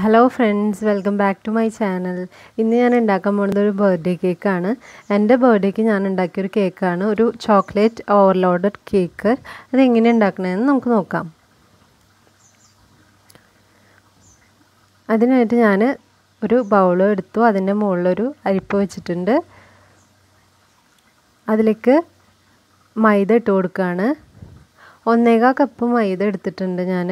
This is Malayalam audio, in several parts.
hello friends welcome back to my channel ഇന്ന് ഞാൻ ഉണ്ടാക്കാൻ പോകുന്നത് ഒരു ബർത്ത്ഡേ കേക്കാണ് എൻ്റെ ബർത്ത്ഡേക്ക് ഞാൻ ഉണ്ടാക്കിയൊരു കേക്കാണ് ഒരു ചോക്ലേറ്റ് ഓവർലോഡഡ് കേക്ക് അതെങ്ങനെ ഉണ്ടാക്കണമെന്ന് നമുക്ക് നോക്കാം അതിനായിട്ട് ഞാൻ ഒരു ബൗൾ എടുത്തു അതിൻ്റെ മുകളിലൊരു അരിപ്പ് വെച്ചിട്ടുണ്ട് അതിലേക്ക് മൈദ ഇട്ട് കൊടുക്കുകയാണ് ഒന്നേകാൽ കപ്പ് മൈദ എടുത്തിട്ടുണ്ട് ഞാൻ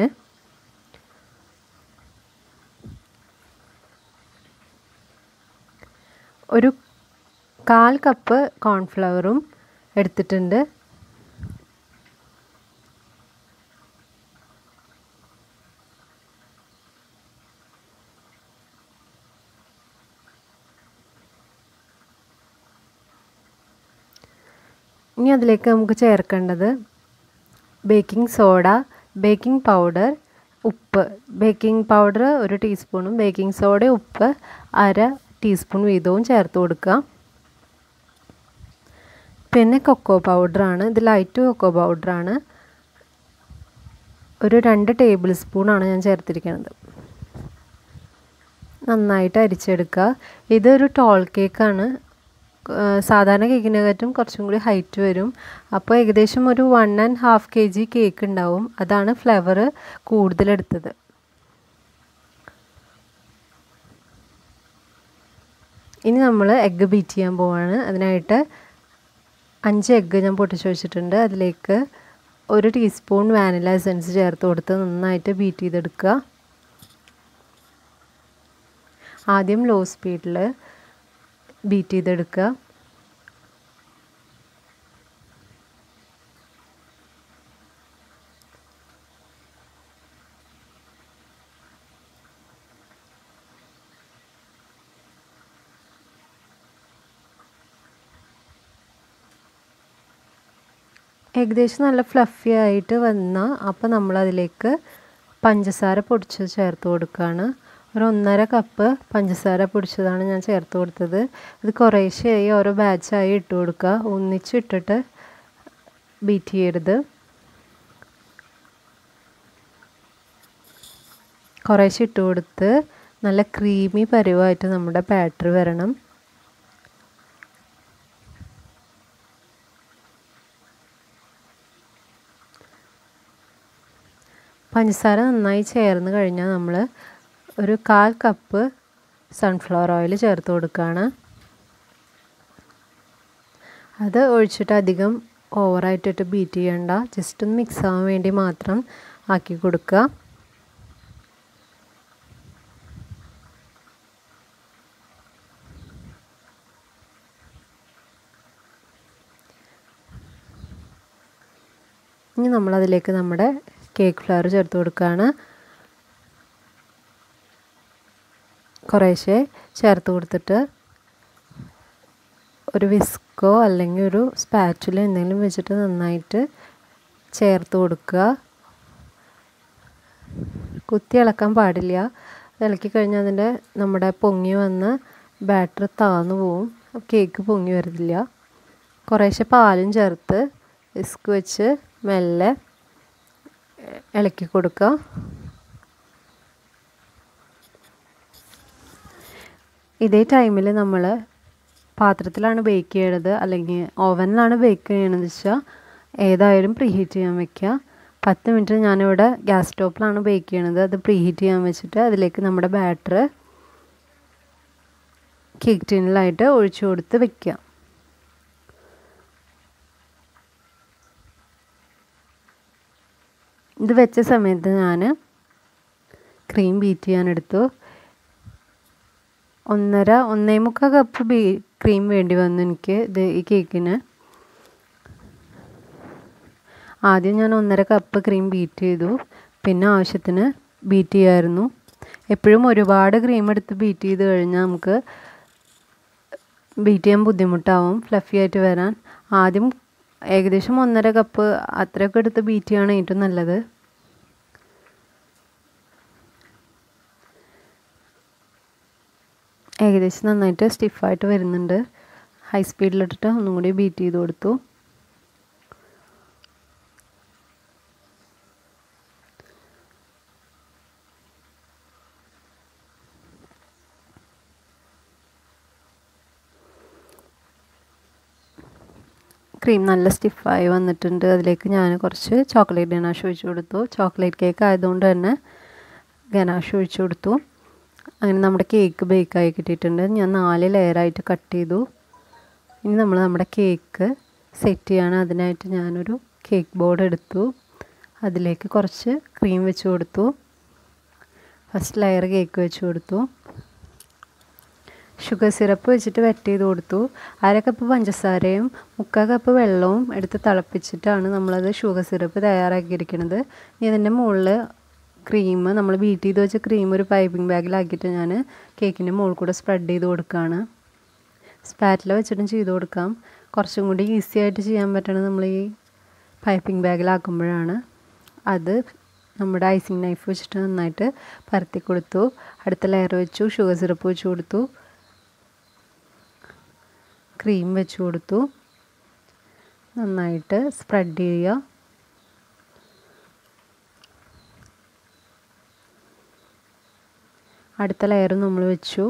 ഒരു കാൽ കപ്പ് കോൺഫ്ലവറും എടുത്തിട്ടുണ്ട് ഇനി അതിലേക്ക് നമുക്ക് ചേർക്കേണ്ടത് ബേക്കിംഗ് സോഡ ബേക്കിംഗ് പൗഡർ ഉപ്പ് ബേക്കിംഗ് പൗഡർ ഒരു ടീസ്പൂണും ബേക്കിംഗ് സോഡ ഉപ്പ് അര ടീസ്പൂൺ വീതവും ചേർത്ത് കൊടുക്കുക പിന്നെ കൊക്കോ പൗഡറാണ് ഇത് ലൈറ്റ് കൊക്കോ പൗഡറാണ് ഒരു രണ്ട് ടേബിൾ സ്പൂണാണ് ഞാൻ ചേർത്തിരിക്കുന്നത് നന്നായിട്ട് അരിച്ചെടുക്കുക ഇതൊരു ടോൾ കേക്കാണ് സാധാരണ കേക്കിനെക്കാട്ടും കുറച്ചും കൂടി ഹൈറ്റ് വരും അപ്പോൾ ഏകദേശം ഒരു one and half K G cake ഉണ്ടാവും അതാണ് ഫ്ലേവർ കൂടുതലെടുത്തത് ഇനി നമ്മൾ എഗ്ഗ് ബീറ്റ് ചെയ്യാൻ പോവാണ് അതിനായിട്ട് അഞ്ച് എഗ്ഗ് ഞാൻ പൊട്ടിച്ച് വെച്ചിട്ടുണ്ട് അതിലേക്ക് ഒരു ടീസ്പൂൺ വാനില എസൻസ് ചേർത്ത് കൊടുത്ത് നന്നായിട്ട് ബീറ്റ് ചെയ്തെടുക്കുക ആദ്യം ലോ സ്പീഡിൽ ബീറ്റ് ചെയ്തെടുക്കുക ഏകദേശം നല്ല ഫ്ലഫി ആയിട്ട് വന്ന അപ്പോൾ നമ്മളതിലേക്ക് പഞ്ചസാര പൊടിച്ച് ചേർത്ത് കൊടുക്കുകയാണ് ഒരു ഒന്നര കപ്പ് പഞ്ചസാര പൊടിച്ചതാണ് ഞാൻ ചേർത്ത് കൊടുത്തത് ഇത് കുറേശ്ശെയായി ഓരോ ബാച്ചായി ഇട്ട് കൊടുക്കുക ഒന്നിച്ച് ഇട്ടിട്ട് ബീറ്റ് ചെയ്യരുത് കുറേശ്ശെ ഇട്ട് കൊടുത്ത് നല്ല ക്രീമി പരുവായിട്ട് നമ്മുടെ ബാറ്റർ വരണം പഞ്ചസാര നന്നായി ചേർന്ന് കഴിഞ്ഞാൽ നമ്മൾ ഒരു കാൽ കപ്പ് സൺഫ്ലവർ ഓയിൽ ചേർത്ത് കൊടുക്കുകയാണ് അത് ഒഴിച്ചിട്ട് അധികം ഓവറായിട്ടിട്ട് ബീറ്റ് ചെയ്യണ്ട ജസ്റ്റ് ഒന്ന് മിക്സ് ആവാൻ വേണ്ടി മാത്രം ആക്കി കൊടുക്കുക ഇനി നമ്മളതിലേക്ക് നമ്മുടെ കേക്ക് ഫ്ലവർ ചേർത്ത് കൊടുക്കുകയാണ് കുറേശ്ശെ ചേർത്ത് കൊടുത്തിട്ട് ഒരു വിസ്കോ അല്ലെങ്കിൽ ഒരു സ്പാച്ചുല എന്തെങ്കിലും വെച്ചിട്ട് നന്നായിട്ട് ചേർത്ത് കൊടുക്കുക കുത്തി ഇളക്കാൻ പാടില്ല ഇളക്കി കഴിഞ്ഞാൽ അതിൻ്റെ നമ്മുടെ പൊങ്ങി വന്ന് ബാറ്റർ താന്നു പോവും കേക്ക് പൊങ്ങി വരുന്നില്ല കുറേശ്ശെ പാലും ചേർത്ത് വിസ്ക് വെച്ച് മെല്ലെ ഇളക്കി കൊടുക്കുക ഇതേ ടൈമിൽ നമ്മൾ പാത്രത്തിലാണ് ബേക്ക് ചെയ്യണത് അല്ലെങ്കിൽ ഓവനിലാണ് ബേക്ക് ചെയ്യണമെന്ന് വെച്ചാൽ ഏതായാലും പ്രീഹീറ്റ് ചെയ്യാൻ വെക്കുക പത്ത് മിനിറ്റ് ഞാനിവിടെ ഗ്യാസ് സ്റ്റോപ്പിലാണ് ബേക്ക് ചെയ്യണത് അത് പ്രീഹീറ്റ് ചെയ്യാൻ വെച്ചിട്ട് അതിലേക്ക് നമ്മുടെ ബാറ്റർ കേക്ക് ടിന്നിലായിട്ട് ഒഴിച്ചു കൊടുത്ത് വെക്കുക ഇത് വെച്ച സമയത്ത് ഞാൻ ക്രീം ബീറ്റ് ചെയ്യാൻ എടുത്തു ഒന്നര ഒന്നേ മുക്കാൽ കപ്പ് ബീ ക്രീം വേണ്ടി വന്നു എനിക്ക് ഇത് ഈ കേക്കിന് ആദ്യം ഞാൻ ഒന്നര കപ്പ് ക്രീം ബീറ്റ് ചെയ്തു പിന്നെ ആവശ്യത്തിന് ബീറ്റ് ചെയ്യായിരുന്നു എപ്പോഴും ഒരുപാട് ക്രീം എടുത്ത് ബീറ്റ് ചെയ്ത് കഴിഞ്ഞാൽ നമുക്ക് ബീറ്റ് ചെയ്യാൻ ബുദ്ധിമുട്ടാവും ഫ്ലഫി ആയിട്ട് വരാൻ ആദ്യം ഏകദേശം ഒന്നര കപ്പ് അത്രയൊക്കെ എടുത്ത് ബീറ്റ് ചെയ്യാണ് ഏറ്റവും നല്ലത് ഏകദേശം നന്നായിട്ട് സ്റ്റിഫായിട്ട് വരുന്നുണ്ട് ഹൈ സ്പീഡിലിട്ടിട്ട് ഒന്നും കൂടി ബീറ്റ് ചെയ്ത് കൊടുത്തു ക്രീം നല്ല സ്റ്റിഫായി വന്നിട്ടുണ്ട് അതിലേക്ക് ഞാൻ കുറച്ച് ചോക്ലേറ്റ് ഗനാഷ് ഒഴിച്ചു കൊടുത്തു ചോക്ലേറ്റ് കേക്ക് ആയതുകൊണ്ട് തന്നെ ഗനാഷ് ഒഴിച്ചു കൊടുത്തു അങ്ങനെ നമ്മുടെ കേക്ക് ബേക്കായി കിട്ടിയിട്ടുണ്ട് ഞാൻ നാല് ലെയറായിട്ട് കട്ട് ചെയ്തു ഇനി നമ്മൾ നമ്മുടെ കേക്ക് സെറ്റ് ചെയ്യാണ് അതിനായിട്ട് ഞാനൊരു കേക്ക് ബോർഡ് എടുത്തു അതിലേക്ക് കുറച്ച് ക്രീം വെച്ച് കൊടുത്തു ഫസ്റ്റ് ലെയർ കേക്ക് വെച്ച് കൊടുത്തു ഷുഗർ സിറപ്പ് വെച്ചിട്ട് വെറ്റ് ചെയ്ത് കൊടുത്തു അര കപ്പ് പഞ്ചസാരയും മുക്കാൽ കപ്പ് വെള്ളവും എടുത്ത് തിളപ്പിച്ചിട്ടാണ് നമ്മളത് ഷുഗർ സിറപ്പ് തയ്യാറാക്കിയിരിക്കുന്നത് ഇനി അതിൻ്റെ മുകളിൽ ക്രീം നമ്മൾ ബീറ്റ് ചെയ്ത് വെച്ച ക്രീം ഒരു പൈപ്പിംഗ് ബാഗിലാക്കിയിട്ട് ഞാൻ കേക്കിൻ്റെ മുകളിൽ കൂടെ സ്പ്രെഡ് ചെയ്ത് കൊടുക്കുകയാണ് സ്പാറ്റില വെച്ചിട്ടും ചെയ്ത് കൊടുക്കാം കുറച്ചും കൂടി ഈസി ആയിട്ട് ചെയ്യാൻ പറ്റണത് നമ്മൾ ഈ പൈപ്പിംഗ് ബാഗിലാക്കുമ്പോഴാണ് അത് നമ്മുടെ ഐസിങ് നൈഫ് വെച്ചിട്ട് നന്നായിട്ട് പരത്തി കൊടുത്തു അടുത്ത ലെയർ വെച്ചു ഷുഗർ സിറപ്പ് വെച്ച് കൊടുത്തു ക്രീം വെച്ച് കൊടുത്തു നന്നായിട്ട് സ്പ്രെഡ് ചെയ്യുക അടുത്ത ലെയർ നമ്മൾ വെച്ചു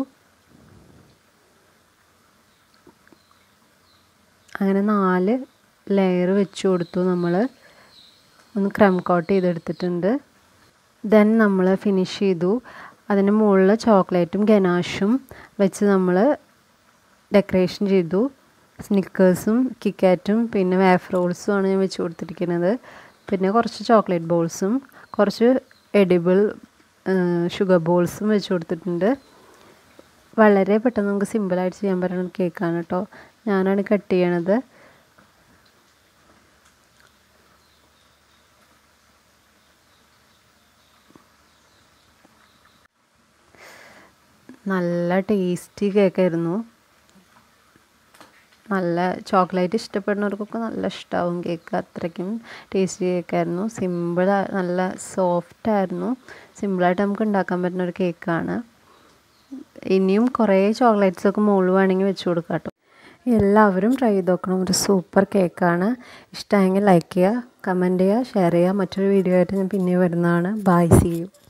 അങ്ങനെ നാല് ലെയർ വെച്ച് കൊടുത്തു നമ്മൾ ഒന്ന് ക്രം കോട്ട് ചെയ്തെടുത്തിട്ടുണ്ട് ദെൻ നമ്മൾ ഫിനിഷ് ചെയ്തു അതിന് മുകളിൽ ചോക്ലേറ്റും ഗനാഷും വെച്ച് നമ്മൾ ഡെക്കറേഷൻ ചെയ്തു സ്നിക്കേഴ്സും കിക്കാറ്റും പിന്നെ വേഫ് റോൾസും ആണ് ഞാൻ വെച്ച് കൊടുത്തിരിക്കുന്നത് പിന്നെ കുറച്ച് ചോക്ലേറ്റ് ബോൾസും കുറച്ച് എഡിബിൾ ഷുഗർ ബോൾസും വെച്ച് കൊടുത്തിട്ടുണ്ട് വളരെ പെട്ടെന്ന് നമുക്ക് സിമ്പിളായിട്ട് ചെയ്യാൻ പറ്റുന്ന കേക്കാണ് കേട്ടോ ഞാനാണ് കട്ട് ചെയ്യണത് നല്ല ടേസ്റ്റി കേക്കായിരുന്നു നല്ല ചോക്ലേറ്റ് ഇഷ്ടപ്പെടുന്നവർക്കൊക്കെ നല്ല ഇഷ്ടമാവും കേക്ക് അത്രയ്ക്കും ടേസ്റ്റി കേക്കായിരുന്നു സിമ്പിൾ നല്ല സോഫ്റ്റ് ആയിരുന്നു സിമ്പിളായിട്ട് നമുക്ക് ഉണ്ടാക്കാൻ പറ്റുന്ന ഒരു കേക്കാണ് ഇനിയും കുറേ ചോക്ലേറ്റ്സ് ഒക്കെ മുകളിൽ വേണമെങ്കിൽ വെച്ച് കൊടുക്കാം കേട്ടോ എല്ലാവരും ട്രൈ ചെയ്ത് നോക്കണം ഒരു സൂപ്പർ കേക്കാണ് ഇഷ്ടമായെങ്കിൽ ലൈക്ക് ചെയ്യുക കമൻറ്റ് ചെയ്യുക ഷെയർ ചെയ്യുക മറ്റൊരു വീഡിയോ ആയിട്ട് ഞാൻ പിന്നെ വരുന്നതാണ് ബൈ സി യു